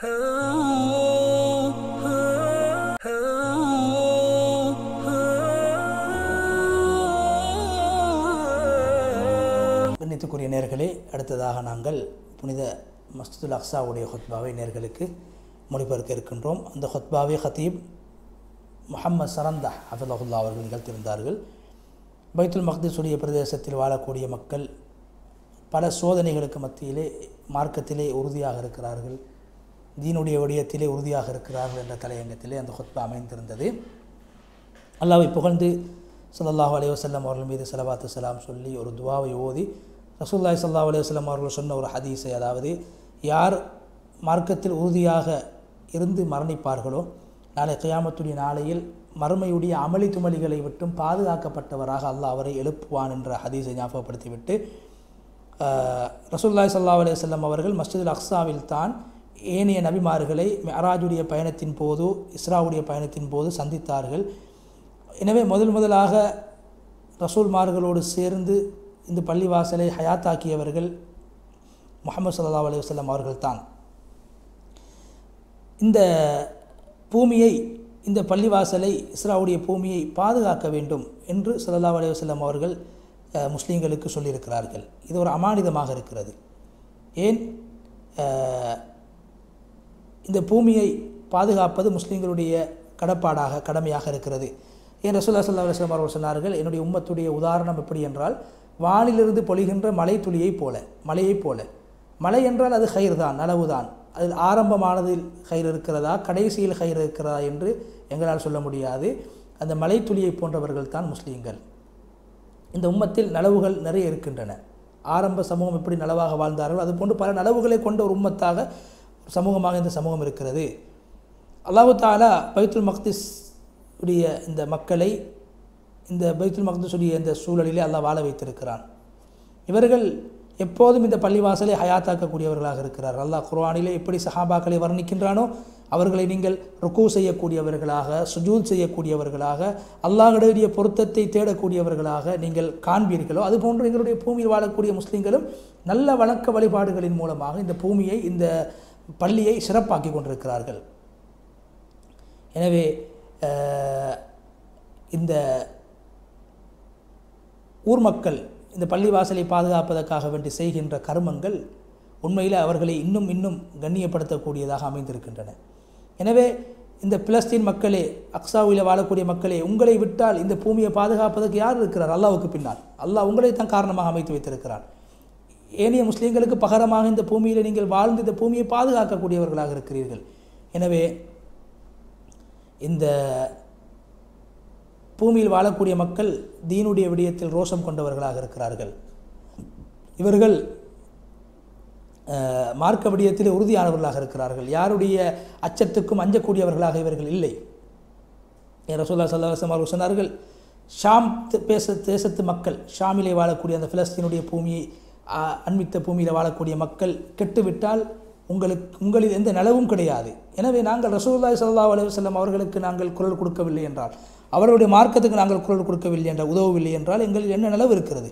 கண்ணியத்துக்குரிய நேர்களே அடுத்ததாக நாங்கள் புனித மஸ்ஜிதுல் அக்ஸாவுடைய ஹொத்பாவை நேர்களுக்கு மொழிபெயர்க்க இருக்கின்றோம் அந்த ஹொத்பாவை ஹத்தீப் முஹம்மது சரந்தா ஹஃபலஹுல்லா அவர்கள் நிகழ்த்தியிருந்தார்கள் பைத்துல் மக்திஸுடைய பிரதேசத்தில் வாழக்கூடிய மக்கள் பல சோதனைகளுக்கு மத்தியிலே மார்க்கத்திலே உறுதியாக இருக்கிறார்கள் தீனுடைய விடயத்திலே உறுதியாக இருக்கிறார்கள் என்ற தலையங்கத்திலே அந்த ஹொத்பா அமைந்திருந்தது அல்லாவை புகழ்ந்து ஸல்லல்லாஹு அலைஹி வஸல்லம் அவர்கள் மீது ஸலவாத்து ஸலாம் சொல்லி ஒரு துவாவை ஓதி ரசூலுல்லாஹி ஸல்லல்லாஹு அலைஹி வஸல்லம் அவர்கள் சொன்ன ஒரு ஹதீஸை அதாவது யார் மார்க்கத்தில் உறுதியாக இருந்து மரணிப்பார்களோ நாளை கியாமத்துடைய நாளையில் மறுமையுடைய அமளி துமளிகளை விட்டும் பாதுகாக்கப்பட்டவராக அல்லாஹ் அவரை எழுப்புவான் என்ற ஹதீஸை ஞாபகப்படுத்திவிட்டு ரசூல்லாய் சல்லா அலைஹி வஸல்லம் அவர்கள் மஸ்ஜிதுல் அக்ஸாவில் தான் ஏனைய நபிமார்களை மெராஜுடைய பயணத்தின் போது இஸ்ராவுடைய பயணத்தின் போது சந்தித்தார்கள் எனவே முதல் முதலாக ரசூல்மார்களோடு சேர்ந்து இந்த பள்ளிவாசலை ஹயாத்தாக்கியவர்கள் முகமது சல்லா அலி வல்லம் அவர்கள்தான் இந்த பூமியை இந்த பள்ளிவாசலை இஸ்ராவுடைய பூமியை பாதுகாக்க வேண்டும் என்று சல்லா அலி வல்லம் அவர்கள் அஹ், முஸ்லீம்களுக்கு சொல்லியிருக்கிறார்கள் இது ஒரு அமானிதமாக இருக்கிறது ஏன் அஹ், இந்த பூமியை பாதுகாப்பது முஸ்லீம்களுடைய கடப்பாடாக கடமையாக இருக்கிறது ஏன் ரசூல்லா சல்லா அலுவலம் அவர்கள் சொன்னார்கள் என்னுடைய உம்மத்துடைய உதாரணம் எப்படி என்றால் வானிலிருந்து பொழிகின்ற மலை துளியைப் போல மலையைப் போல மலை என்றால் அது கயிறு தான் நலவு தான் அதில் ஆரம்பமானதில் கயிறு இருக்கிறதா கடைசியில் கயிறு இருக்கிறதா என்று எங்களால் சொல்ல முடியாது அந்த மலை துளியை போன்றவர்கள் தான் முஸ்லீம்கள் இந்த உம்மத்தில் நலவுகள் நிறைய இருக்கின்றன ஆரம்ப சமூகம் எப்படி நலவாக வாழ்ந்தார்கள் அதுபோன்று பல நலவுகளை கொண்ட ஒரு உம்மத்தாக ஒரு சமூகமாக இந்த சமூகம் இருக்கிறது அல்லாஹு தாலா பைத்துல் மக்திஸ் உடைய இந்த மக்களை இந்த பைத்துல் மக்திஸுடைய இந்த சூழலிலே அல்லாஹ் வாழ வைத்திருக்கிறான் இவர்கள் எப்போதும் இந்த பள்ளிவாசலை ஹயாத்தாக்கக்கூடியவர்களாக இருக்கிறார் அல்லாஹ் குர்ஆனிலே எப்படி சஹாபாக்களை வர்ணிக்கின்றானோ அவர்களை நீங்கள் ருக்கு செய்யக்கூடியவர்களாக சுஜூத் செய்யக்கூடியவர்களாக அல்லாஹுடைய பொருத்தத்தை தேடக்கூடியவர்களாக நீங்கள் காண்பீர்களோ அதுபோன்று எங்களுடைய பூமியில் வாழக்கூடிய முஸ்லீம்களும் நல்ல வணக்க வழிபாடுகளின் மூலமாக இந்த பூமியை இந்த பள்ளியை சிறப்பாக்கி கொண்டிருக்கிறார்கள் எனவே அஹ், இந்த ஊர் மக்கள் இந்த பள்ளிவாசலை பாதுகாப்பதற்காக வேண்டி செய்கின்ற கர்மங்கள் உண்மையில் அவர்களை இன்னும் இன்னும் கண்ணியப்படுத்தக்கூடியதாக அமைந்திருக்கின்றன எனவே இந்த பிலஸ்தீன் மக்களே அக்ஸாவில் வாழக்கூடிய மக்களே உங்களை விட்டால் இந்த பூமியை பாதுகாப்பதற்கு யார் இருக்கிறார் அல்லாவுக்கு பின்னால் அல்லாஹ் உங்களை தான் காரணமாக அமைத்து வைத்திருக்கிறான் ஏனைய முஸ்லீம்களுக்கு பகரமாக இந்த பூமியில் நீங்கள் வாழ்ந்து இந்த பூமியை பாதுகாக்கக்கூடியவர்களாக இருக்கிறீர்கள் எனவே இந்த பூமியில் வாழக்கூடிய மக்கள் தீனுடைய விடயத்தில் ரோஷம் கொண்டவர்களாக இருக்கிறார்கள் இவர்கள் அஹ், மார்க்க விடயத்தில் உறுதியானவர்களாக இருக்கிறார்கள் யாருடைய அச்சத்துக்கும் அஞ்சக்கூடியவர்களாக இவர்கள் இல்லை ஏன் ரசூல்லா சல்லாஹம் அவர்கள் சொன்னார்கள் ஷாம் த- பேச தேசத்து மக்கள் ஷாமிலே வாழக்கூடிய அந்த பிலஸ்தீனுடைய பூமியை ஆ, அண்மித்த பூமியில் வாழக்கூடிய மக்கள் கெட்டுவிட்டால் உங்களுக்கு உங்களில் எந்த நலவும் கிடையாது எனவே நாங்கள் ரசூலுல்லாஹி ஸல்லல்லாஹு அலைஹி வஸல்லம் அவர்களுக்கு நாங்கள் குரல் கொடுக்கவில்லை என்றால் அவர்களுடைய மார்க்கத்துக்கு நாங்கள் குரல் கொடுக்கவில்லை என்றால் உதவவில்லை என்றால் எங்களில் என்ன நலவு இருக்கிறது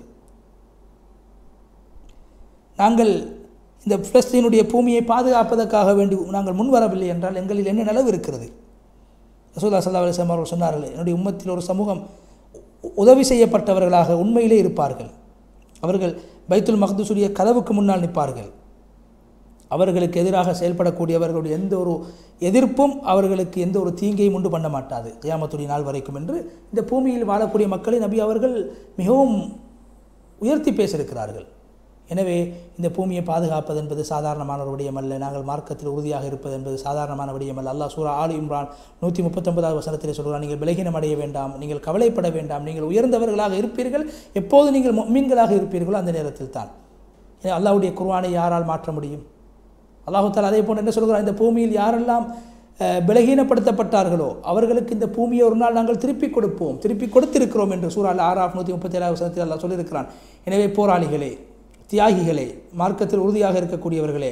நாங்கள் இந்த பிலஸ்தீனுடைய பூமியை பாதுகாப்பதற்காக வேண்டி நாங்கள் முன்வரவில்லை என்றால் எங்களில் என்ன நலவு இருக்கிறது ரசூல்லா சல்லா அலிஸ்லாம் அவர்கள் சொன்னார்கள் என்னுடைய உம்மத்தில் ஒரு சமூகம் உ- உதவி செய்யப்பட்டவர்களாக உண்மையிலே இருப்பார்கள் அவர்கள் பைத்துல் மக்துசுடைய கதவுக்கு முன்னால் நிற்பார்கள் அவர்களுக்கு எதிராக செயல்படக்கூடியவர்களுடைய எந்த ஒரு எதிர்ப்பும் அவர்களுக்கு எந்த ஒரு தீங்கையும் உண்டு பண்ண மாட்டாது கியாமத்துடைய நாள் வரைக்கும் என்று இந்த பூமியில் வாழக்கூடிய மக்களை நபி அவர்கள் மிகவும் உயர்த்தி பேசியிருக்கிறார்கள் எனவே இந்த பூமியை பாதுகாப்பது என்பது சாதாரணமான ஒரு விடயம் அல்ல நாங்கள் மார்க்கத்தில் உறுதியாக இருப்பது என்பது சாதாரணமான விடயம் அல்ல அல்லாஹ் சூரா ஆலி இம்ரான் நூற்றி முப்பத்தொன்பதாவது வசனத்திலே சொல்கிறான் நீங்கள் பலகீனம் அடைய வேண்டாம் நீங்கள் கவலைப்பட வேண்டாம் நீங்கள் உயர்ந்தவர்களாக இருப்பீர்கள் எப்போது நீங்கள் மீன்களாக இருப்பீர்களோ அந்த நேரத்தில் தான் ஏன்னா அல்லாஹ்வுடைய குர்ஆனை யாரால் மாற்ற முடியும் அல்லாஹு தாலா அதே போன்று என்ன சொல்கிறான் இந்த பூமியில் யாரெல்லாம் அஹ், பலகீனப்படுத்தப்பட்டார்களோ அவர்களுக்கு இந்த பூமியை ஒரு நாள் நாங்கள் திருப்பி கொடுப்போம் திருப்பி கொடுத்திருக்கிறோம் என்று சூறால் ஆறாம் நூற்றி முப்பத்தி ஏழாவது வசனத்தில் அல்லாஹ் சொல்லியிருக்கிறான் எனவே போராளிகளே தியாகிகளே மார்க்கத்தில் உறுதியாக இருக்கக்கூடியவர்களே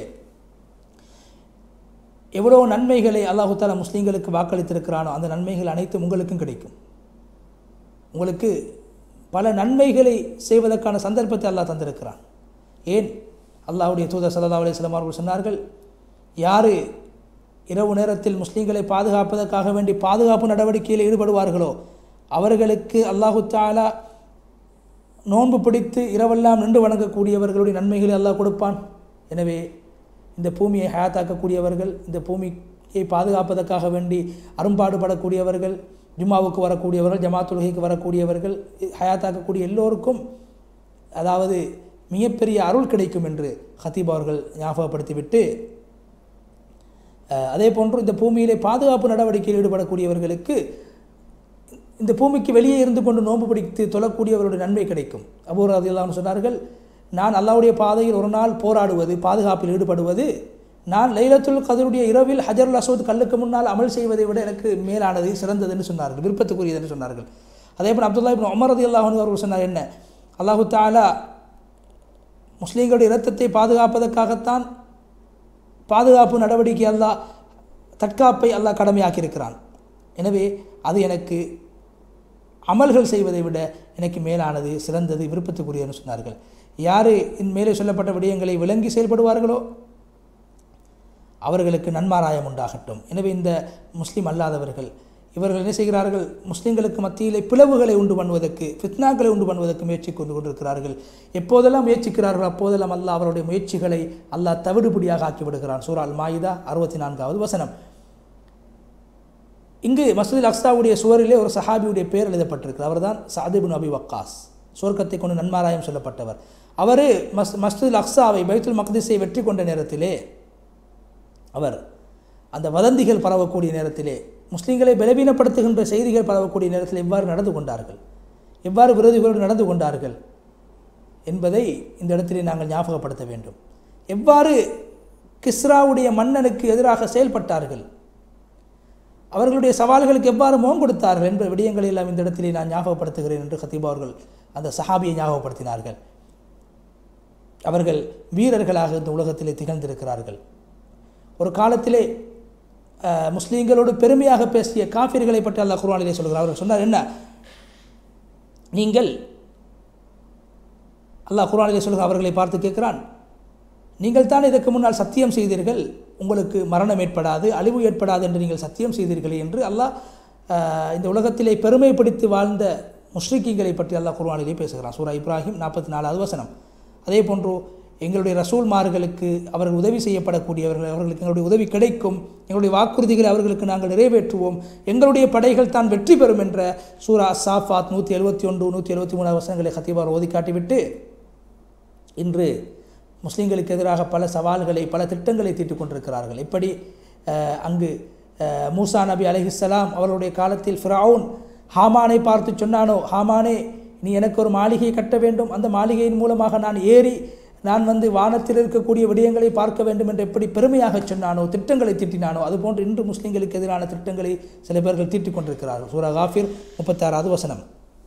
எவ்வளோ நன்மைகளை அல்லாஹு தாலா முஸ்லீம்களுக்கு வாக்களித்திருக்கிறானோ அந்த நன்மைகள் அனைத்தும் உங்களுக்கும் கிடைக்கும் உங்களுக்கு பல நன்மைகளை செய்வதற்கான சந்தர்ப்பத்தை அல்லாஹ் தந்திருக்கிறான் ஏன் அல்லாஹ்வுடைய தூதர் ஸல்லல்லாஹு அலைஹி வஸல்லம் அவர்கள் சொன்னார்கள் யார் இரவு நேரத்தில் முஸ்லீம்களை பாதுகாப்பதற்காக வேண்டி பாதுகாப்பு நடவடிக்கையில் ஈடுபடுவார்களோ அவர்களுக்கு அல்லாஹு தாலா நோன்பு பிடித்து இரவெல்லாம் நின்று வணங்கக்கூடியவர்களுடைய நன்மைகளை அல்லாஹ் கொடுப்பான் எனவே இந்த பூமியை ஹயாத்தாக்கக்கூடியவர்கள் இந்த பூமியை பாதுகாப்பதற்காக வேண்டி அரும்பாடுபடக்கூடியவர்கள் ஜும்மாவுக்கு வரக்கூடியவர்கள் ஜமாத் தொழுகைக்கு வரக்கூடியவர்கள் ஹயாத்தாக்கக்கூடிய எல்லோருக்கும் அதாவது மிகப்பெரிய அருள் கிடைக்கும் என்று ஹத்தீப் அவர்கள் ஞாபகப்படுத்திவிட்டு அஹ், அதே போன்று இந்த பூமியிலே பாதுகாப்பு நடவடிக்கையில் ஈடுபடக்கூடியவர்களுக்கு இந்த பூமிக்கு வெளியே இருந்து கொண்டு நோன்பு பிடித்து தொழக்கூடியவருடைய நன்மை கிடைக்கும் அபூர் ரதியல்லாஹு சொன்னார்கள் நான் அல்லாஹ்வுடைய பாதையில் ஒரு நாள் போராடுவது பாதுகாப்பில் ஈடுபடுவது நான் லைலத்துல் கதருடைய இரவில் ஹஜருல் அசோத் கல்லுக்கு முன்னால் அமல் செய்வதை விட எனக்கு மேலானது சிறந்தது என்று சொன்னார்கள் விருப்பத்துக்குரியது என்று சொன்னார்கள் அதே போல் அப்துல்லா இப்னு உமர் ரதி அல்லாஹன் அவர்கள் சொன்னார் என்ன அல்லாஹு தாலா முஸ்லீம்களுடைய இரத்தத்தை பாதுகாப்பதற்காகத்தான் பாதுகாப்பு நடவடிக்கை அல்லாஹ் தற்காப்பை அல்லாஹ் கடமையாக்கியிருக்கிறான் எனவே அது எனக்கு அமல்கள் செய்வதை விட எனக்கு மேலானது சிறந்தது விருப்பத்துக்குரியன்னு சொன்னார்கள் யார் இன் மேலே சொல்லப்பட்ட விடயங்களை விளங்கி செயல்படுவார்களோ அவர்களுக்கு நன்மாராயம் உண்டாகட்டும் எனவே இந்த முஸ்லீம் அல்லாதவர்கள் இவர்கள் என்ன செய்கிறார்கள் முஸ்லீம்களுக்கு மத்தியிலே பிளவுகளை உண்டு பண்ணுவதற்கு ஃபித்னாக்களை உண்டு பண்ணுவதற்கு முயற்சி கொண்டு கொண்டிருக்கிறார்கள் எப்போதெல்லாம் முயற்சிக்கிறார்கள் அப்போதெல்லாம் அல்லாஹ் அவருடைய முயற்சிகளை அல்லாஹ் தவிடுபடியாக ஆக்கி விடுகிறான் சூரா அல் மாயிதா அறுபத்தி நான்காவது வசனம் இங்கு மசூதில் அக்ஸாவுடைய சுவரிலே ஒரு சஹாபியுடைய பேர் எழுதப்பட்டிருக்கு அவர்தான் சாதிபின் அபி வக்காஸ் சுவர்க்கத்தை கொண்டு நன்மாராயம் சொல்லப்பட்டவர் அவர் மஸ் மஸ்ஜிதுல் அக்ஸாவை பைத்துல் மக்திஸை வெற்றி கொண்ட நேரத்திலே அவர் அந்த வதந்திகள் பரவக்கூடிய நேரத்திலே முஸ்லீம்களை பலவீனப்படுத்துகின்ற செய்திகள் பரவக்கூடிய நேரத்தில் எவ்வாறு நடந்து கொண்டார்கள் எவ்வாறு விரோதிகளோடு நடந்து கொண்டார்கள் என்பதை இந்த இடத்திலே நாங்கள் ஞாபகப்படுத்த வேண்டும் எவ்வாறு கிஸ்ராவுடைய மன்னனுக்கு எதிராக செயல்பட்டார்கள் அவர்களுடைய சவால்களுக்கு எவ்வாறு முகம் கொடுத்தார்கள் என்ற விடயங்களை எல்லாம் இந்த இடத்திலே நான் ஞாபகப்படுத்துகிறேன் என்று ஹத்தீபா அவர்கள் அந்த சஹாபியை ஞாபகப்படுத்தினார்கள் அவர்கள் வீரர்களாக இந்த உலகத்திலே திகழ்ந்திருக்கிறார்கள் ஒரு காலத்திலே அஹ், முஸ்லீம்களோடு பெருமையாக பேசிய காஃபிர்களை பற்றி அல்லாஹ் குர்ஆனிலே சொல்கிறார் அவர்கள் சொன்னார் என்ன நீங்கள் அல்லாஹ் குர்ஆனிலே சொல்கிற அவர்களை பார்த்து கேட்கிறான் நீங்கள் தான் இதற்கு முன்னால் சத்தியம் செய்தீர்கள் உங்களுக்கு மரணம் ஏற்படாது அழிவு ஏற்படாது என்று நீங்கள் சத்தியம் செய்தீர்களே என்று அல்லாஹ் அஹ், இந்த உலகத்திலே பெருமைப்படுத்தி வாழ்ந்த முஷ்ரிக்கீங்களை பற்றி அல்லாஹ் குர்ஆனிலே பேசுகிறான் சூரா இப்ராஹிம் நாற்பத்தி நாலாவது வசனம் அதே போன்று எங்களுடைய ரசூல்மார்களுக்கு அவர்கள் உதவி செய்யப்படக்கூடியவர்கள் அவர்களுக்கு எங்களுடைய உதவி கிடைக்கும் எங்களுடைய வாக்குறுதிகளை அவர்களுக்கு நாங்கள் நிறைவேற்றுவோம் எங்களுடைய படைகள் தான் வெற்றி பெறும் என்ற சூரா சாஃபாத் நூற்றி எழுபத்தி ஒன்று நூற்றி எழுபத்தி மூணு வசனங்களை ஹத்தீபார் ஓதி காட்டிவிட்டு இன்று முஸ்லீம்களுக்கு எதிராக பல சவால்களை பல திட்டங்களை தீட்டிக் கொண்டிருக்கிறார்கள் இப்படி அஹ், அங்கு அஹ், மூசா நபி அலைஹிஸ்ஸலாம் அவர்களுடைய காலத்தில் ஃபிரவுன் ஹாமானை பார்த்து சொன்னானோ ஹாமானே நீ எனக்கு ஒரு மாளிகையை கட்ட வேண்டும் அந்த மாளிகையின் மூலமாக நான் ஏறி நான் வந்து வானத்தில் இருக்கக்கூடிய விடயங்களை பார்க்க வேண்டும் என்று எப்படி பெருமையாக சொன்னானோ திட்டங்களை தீட்டினானோ அதுபோன்று இன்று முஸ்லீம்களுக்கு எதிரான திட்டங்களை சில பேர்கள் தீட்டிக் கொண்டிருக்கிறார்கள் சூரா காஃபிர் முப்பத்தாறாவது வசனம்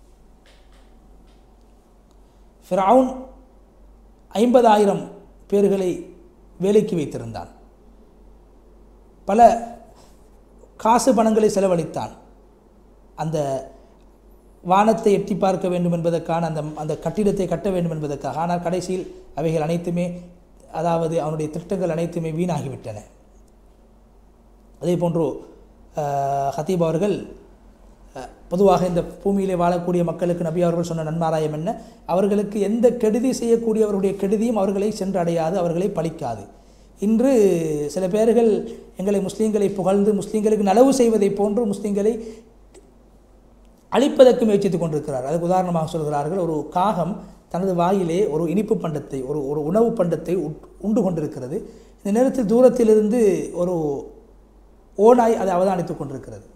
ஃபிரவுன் ஐம்பதாயிரம் பேர்களை வேலைக்கு வைத்திருந்தான் பல காசு பணங்களை செலவழித்தான் அந்த வானத்தை எட்டி பார்க்க வேண்டும் என்பதற்கான அந்த அந்த கட்டிடத்தை கட்ட வேண்டும் என்பதற்காக ஆனால் கடைசியில் அவைகள் அனைத்துமே அதாவது அவனுடைய திட்டங்கள் அனைத்துமே வீணாகிவிட்டன அதே போன்று அஹ், ஹத்தீப் அவர்கள் அஹ், பொதுவாக இந்த பூமியிலே வாழக்கூடிய மக்களுக்கு நபி அவர்கள் சொன்ன நன்மாராயம் என்ன அவர்களுக்கு எந்த கெடுதி செய்யக்கூடியவருடைய கெடுதியும் அவர்களை சென்றடையாது அவர்களை பழிக்காது இன்று சில பேர்கள் எங்களை முஸ்லீம்களை புகழ்ந்து முஸ்லீம்களுக்கு நலவு செய்வதை போன்று முஸ்லீம்களை அழிப்பதற்கு முயற்சித்துக் கொண்டிருக்கிறார் அதுக்கு உதாரணமாக சொல்கிறார்கள் ஒரு காகம் தனது வாயிலே ஒரு இனிப்பு பண்டத்தை ஒரு ஒரு உணவு பண்டத்தை உட்- உண்டு கொண்டிருக்கிறது இந்த நேரத்தில் தூரத்திலிருந்து ஒரு ஓநாய் அதை அவதானித்துக் கொண்டிருக்கிறது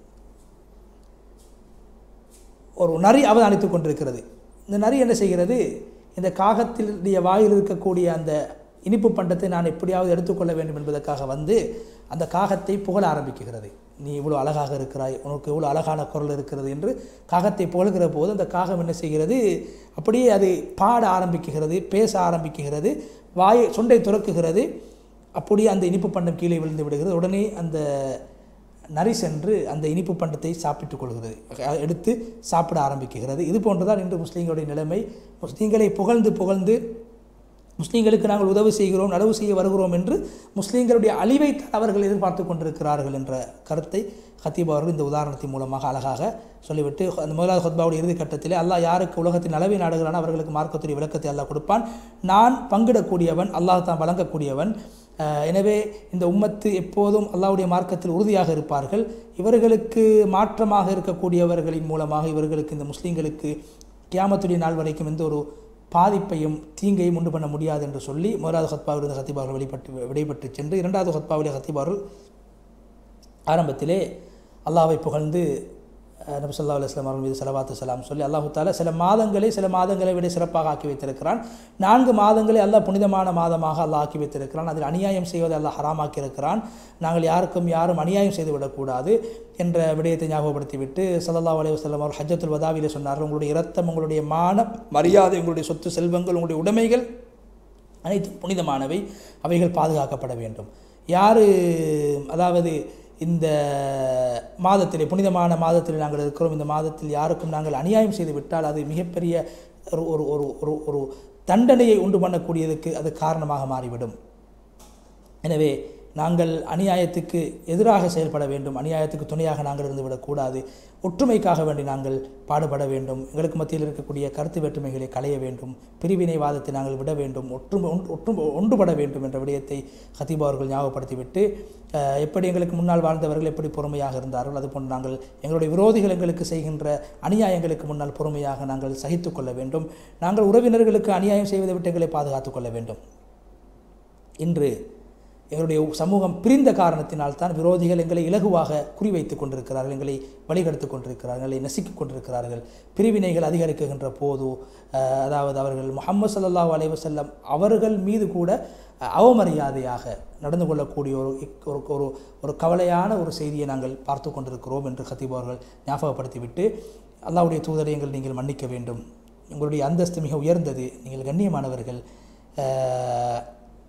ஒரு நரி அவதானித்துக் கொண்டிருக்கிறது இந்த நரி என்ன செய்கிறது இந்த காகத்தினுடைய வாயில் இருக்கக்கூடிய அந்த இனிப்பு பண்டத்தை நான் எப்படியாவது எடுத்துக்கொள்ள வேண்டும் என்பதற்காக வந்து அந்த காகத்தை புகழ ஆரம்பிக்கிறது நீ இவ்வளோ அழகாக இருக்கிறாய் உனக்கு இவ்வளோ அழகான குரல் இருக்கிறது என்று காகத்தை புகழ்கிற போது அந்த காகம் என்ன செய்கிறது அப்படியே அது பாட ஆரம்பிக்குகிறது பேச ஆரம்பிக்குகிறது வாயை சொண்டை துறக்குகிறது அப்படியே அந்த இனிப்பு பண்டம் கீழே விழுந்து விடுகிறது உடனே அந்த நரி சென்று அந்த இனிப்பு பண்டத்தை சாப்பிட்டுக் கொள்கிறது அஹ் எடுத்து சாப்பிட ஆரம்பிக்குகிறது இது போன்றுதான் இன்று முஸ்லீம்களுடைய நிலைமை முஸ்லீம்களை புகழ்ந்து புகழ்ந்து முஸ்லீம்களுக்கு நாங்கள் உதவி செய்கிறோம் நலவு செய்ய வருகிறோம் என்று முஸ்லீம்களுடைய அழிவை அவர்கள் எதிர்பார்த்து கொண்டிருக்கிறார்கள் என்ற கருத்தை ஹத்தீப் அவர்கள் இந்த உதாரணத்தின் மூலமாக அழகாக சொல்லிவிட்டு அந்த முதலாவது ஹத்பாவுடைய இறுதி கட்டத்திலே அல்லாஹ் யாருக்கு உலகத்தின் நலவை நாடுகிறானோ அவர்களுக்கு மார்க்கத்துடைய விளக்கத்தை அல்லாஹ் கொடுப்பான் நான் பங்கிடக்கூடியவன் அல்லாஹ் தான் வழங்கக்கூடியவன் அஹ் எனவே இந்த உம்மத்து எப்போதும் அல்லாஹ்வுடைய மார்க்கத்தில் உறுதியாக இருப்பார்கள் இவர்களுக்கு மாற்றமாக இருக்கக்கூடியவர்களின் மூலமாக இவர்களுக்கு இந்த முஸ்லீம்களுக்கு கியாமத்துடைய நாள் வரைக்கும் எந்த ஒரு பாதிப்பையும் தீங்கையும் உண்டு பண்ண முடியாது என்று சொல்லி முதலாவது ஹத்பாவில் இருந்த ஹத்தீப் அவர்கள் வெளிப்பட்டு விடைபெற்று சென்று இரண்டாவது ஹத்பாவிலே ஹத்தீப் அவர்கள் ஆரம்பத்திலே அல்லாஹ்வை புகழ்ந்து அஹ், நபி ஸல்லல்லாஹு அலைஹி வஸல்லம் அவர்கள் மீது ஸலவாத்து ஸலாம் சொல்லி அல்லாஹு தாலா சில மாதங்களை சில மாதங்களை விட சிறப்பாக ஆக்கி வைத்திருக்கிறான் நான்கு மாதங்களை அல்லாஹ் புனிதமான மாதமாக அல்லாஹ் ஆக்கி வைத்திருக்கிறான் அதில் அநியாயம் செய்வதை அல்லாஹ் ஹராமாக்கி இருக்கிறான் நாங்கள் யாருக்கும் யாரும் அநியாயம் செய்து விடக்கூடாது என்ற விடயத்தை ஞாபகப்படுத்திவிட்டு ஸல்லல்லாஹு அலைஹி வஸல்லம் அவர் ஹஜ்ஜத்துல் வதாவிலே சொன்னார்கள் உங்களுடைய இரத்தம் உங்களுடைய மான மரியாதை உங்களுடைய சொத்து செல்வங்கள் உங்களுடைய உடைமைகள் அனைத்து புனிதமானவை அவைகள் பாதுகாக்கப்பட வேண்டும் யார் அதாவது இந்த மாதத்திலே புனிதமான மாதத்தில் நாங்கள் இருக்கிறோம் இந்த மாதத்தில் யாருக்கும் நாங்கள் அநியாயம் செய்து விட்டால் அது மிகப்பெரிய ஒரு ஒரு ஒரு ஒரு ஒரு தண்டனையை உண்டு பண்ணக்கூடியதுக்கு அது காரணமாக மாறிவிடும் எனவே நாங்கள் அநியாயத்துக்கு எதிராக செயல்பட வேண்டும் அநியாயத்துக்கு துணையாக நாங்கள் இருந்துவிடக்கூடாது ஒற்றுமைக்காக வேண்டி நாங்கள் பாடுபட வேண்டும் எங்களுக்கு மத்தியில் இருக்கக்கூடிய கருத்து வேற்றுமைகளை களைய வேண்டும் பிரிவினைவாதத்தை நாங்கள் விட வேண்டும் ஒற்றுமை ஒன்று- ஒற்றுமை ஒன்றுபட வேண்டும் என்ற விடயத்தை ஹத்தீபா அவர்கள் ஞாபகப்படுத்திவிட்டு அஹ், எப்படி எங்களுக்கு முன்னால் வாழ்ந்தவர்கள் எப்படி பொறுமையாக இருந்தார்கள் அதுபோன்று நாங்கள் எங்களுடைய விரோதிகள் எங்களுக்கு செய்கின்ற அநியாயங்களுக்கு முன்னால் பொறுமையாக நாங்கள் சகித்து கொள்ள வேண்டும் நாங்கள் உறவினர்களுக்கு அநியாயம் செய்வதை விட்டு எங்களை பாதுகாத்துக் கொள்ள வேண்டும் இன்று எங்களுடைய சமூகம் பிரிந்த காரணத்தினால் தான் விரோதிகள் எங்களை இலகுவாக குறிவைத்துக் கொண்டிருக்கிறார்கள் எங்களை வழிகெடுத்துக் கொண்டிருக்கிறார்கள் எங்களை நசுக்கிக் கொண்டிருக்கிறார்கள் பிரிவினைகள் அதிகரிக்குகின்ற போது அஹ், அதாவது அவர்கள் முஹம்மது ஸல்லல்லாஹு அலைஹி வஸல்லம் அவர்கள் மீது கூட அஹ், அவமரியாதையாக நடந்து கொள்ளக்கூடிய ஒரு இக்- ஒரு ஒரு ஒரு கவலையான ஒரு செய்தியை நாங்கள் பார்த்து கொண்டிருக்கிறோம் என்று கத்தீப் அவர்கள் ஞாபகப்படுத்திவிட்டு அல்லாஹ்வுடைய தூதரை எங்கள் நீங்கள் மன்னிக்க வேண்டும் உங்களுடைய அந்தஸ்து மிக உயர்ந்தது நீங்கள் கண்ணியமானவர்கள் அஹ்,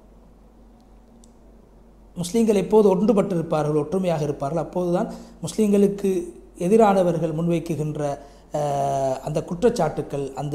முஸ்லீம்கள் எப்போது ஒன்றுபட்டிருப்பார்கள் ஒற்றுமையாக இருப்பார்கள் அப்போதுதான் முஸ்லீம்களுக்கு எதிரானவர்கள் முன்வைக்குகின்ற அஹ், அந்த குற்றச்சாட்டுக்கள் அந்த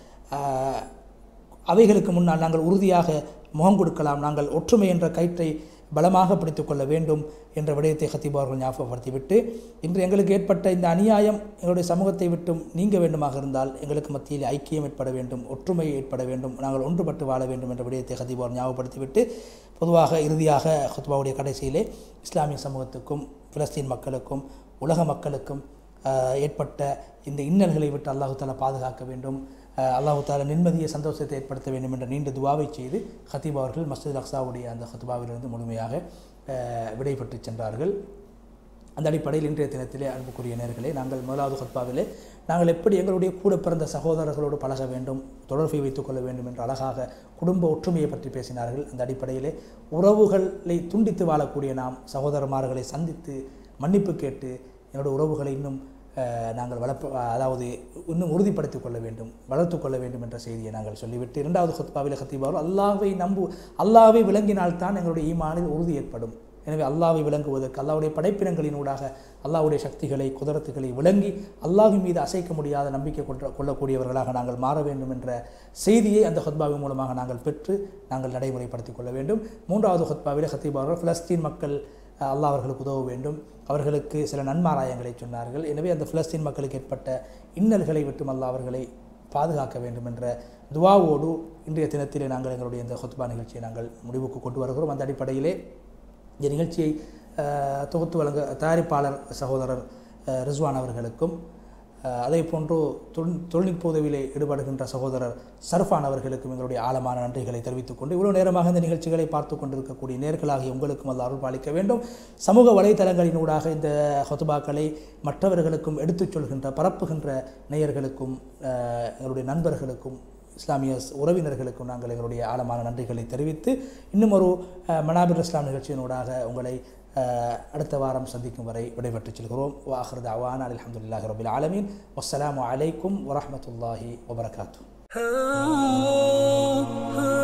அஹ், அவைகளுக்கு முன்னால் நாங்கள் உறுதியாக முகம் கொடுக்கலாம் நாங்கள் ஒற்றுமை என்ற கயிற்றை பலமாக பிடித்துக் கொள்ள வேண்டும் என்ற விடயத்தை ஹத்தீப் அவர்கள் ஞாபகப்படுத்திவிட்டு இன்று எங்களுக்கு ஏற்பட்ட இந்த அநியாயம் எங்களுடைய சமூகத்தை விட்டும் நீங்க வேண்டுமாக இருந்தால் எங்களுக்கு மத்தியில் ஐக்கியம் ஏற்பட வேண்டும் ஒற்றுமை ஏற்பட வேண்டும் நாங்கள் ஒன்றுபட்டு வாழ வேண்டும் என்ற விடயத்தை ஹத்தீப் அவர்கள் ஞாபகப்படுத்திவிட்டு பொதுவாக இறுதியாக ஹுத்பாவுடைய கடைசியிலே இஸ்லாமிய சமூகத்துக்கும் பிலஸ்தீன் மக்களுக்கும் உலக மக்களுக்கும் ஆஹ், ஏற்பட்ட இந்த இன்னல்களை விட்டு அல்லாஹு தாலா பாதுகாக்க வேண்டும் ஆஹ், அல்லாஹு தாலா நிம்மதியை சந்தோஷத்தை ஏற்படுத்த வேண்டும் என்ற நீண்ட துவாவை செய்து ஹத்தீப் அவர்கள் மஸ்ஜித் அக்ஸாவுடைய அந்த ஹுத்பாவிலிருந்து முழுமையாக ஆஹ், விடைபெற்று சென்றார்கள் அந்த அடிப்படையில் இன்றைய தினத்திலே அன்புக்குரிய நேர்களே நாங்கள் முதலாவது ஹத்பாவிலே நாங்கள் எப்படி எங்களுடைய கூட பிறந்த சகோதரர்களோடு பழக வேண்டும் தொடர்பை வைத்துக் கொள்ள வேண்டும் என்று அழகாக குடும்ப ஒற்றுமையை பற்றி பேசினார்கள் அந்த அடிப்படையிலே உறவுகளை துண்டித்து வாழக்கூடிய நாம் சகோதரமார்களை சந்தித்து மன்னிப்பு கேட்டு என்னுடைய உறவுகளை இன்னும் அஹ், நாங்கள் வளர்ப்ப அதாவது இன்னும் உறுதிப்படுத்திக் கொள்ள வேண்டும் வளர்த்து கொள்ள வேண்டும் என்ற செய்தியை நாங்கள் சொல்லிவிட்டு இரண்டாவது ஹத்பாவில் ஹத்தீபாவில் அல்லாஹ்வை நம்பு அல்லாஹ்வை விளங்கினால்தான் எங்களுடைய ஈமானில் உறுதி ஏற்படும் எனவே அல்லாஹ்வை விளங்குவதற்கு அல்லாஹ்வுடைய படைப்பினங்களினூடாக அல்லாஹ்வுடைய சக்திகளை குதிரத்துகளை விளங்கி அல்லாஹ்வின் மீது அசைக்க முடியாத நம்பிக்கை கொண்ட கொள்ளக்கூடியவர்களாக நாங்கள் மாற வேண்டும் என்ற செய்தியை அந்த ஹத்பாவின் மூலமாக நாங்கள் பெற்று நாங்கள் நடைமுறைப்படுத்திக் கொள்ள வேண்டும் மூன்றாவது ஹத்பாவிலே ஹத்தீப் அவர்கள் பிலஸ்தீன் மக்கள் அஹ், அல்லாஹ் அவர்களுக்கு உதவ வேண்டும் அவர்களுக்கு சில நன்மாராயங்களை சொன்னார்கள் எனவே அந்த பிலஸ்தீன் மக்களுக்கு ஏற்பட்ட இன்னல்களை விட்டும் அல்லாஹ் அவர்களை பாதுகாக்க வேண்டும் என்ற துவாவோடு இன்றைய தினத்திலே நாங்கள் எங்களுடைய இந்த ஹொத்பா நிகழ்ச்சியை நாங்கள் முடிவுக்கு கொண்டு வருகிறோம் அந்த அடிப்படையிலே இந்த நிகழ்ச்சியை அஹ், தொகுத்து வழங்க தயாரிப்பாளர் சகோதரர் அஹ், ரிஸ்வான் அவர்களுக்கும் அஹ், அதே போன்று தொழில் தொழில்நுட்ப உதவியிலே ஈடுபடுகின்ற சகோதரர் சர்ஃபான் அவர்களுக்கும் எங்களுடைய ஆழமான நன்றிகளை தெரிவித்துக் கொண்டு இவ்வளவு நேரமாக இந்த நிகழ்ச்சிகளை பார்த்து கொண்டிருக்கக்கூடிய நேர்களாகிய உங்களுக்கும் அல்ல அருள் பாலிக்க வேண்டும் சமூக வலைத்தளங்களினூடாக இந்த ஹொத்துபாக்களை மற்றவர்களுக்கும் எடுத்துச் சொல்கின்ற பரப்புகின்ற நேயர்களுக்கும் அஹ், எங்களுடைய நண்பர்களுக்கும் இஸ்லாமிய ஸ்- உறவினர்களுக்கும் நாங்கள் எங்களுடைய ஆழமான நன்றிகளை தெரிவித்து இன்னும் ஒரு அஹ், மனாபிர் இஸ்லாம் நிகழ்ச்சியினூடாக உங்களை அஹ், அடுத்த வாரம் சந்திக்கும் வரை விடைபெற்றுச் செல்கிறோம் வாஹர் அவான் அலமதுல்லாஹி ரபில் ஆலமீன் வஸ்ஸலாமு அலைக்கும் வரஹ்மத்துல்லாஹி வபரகாத்து ah, ah.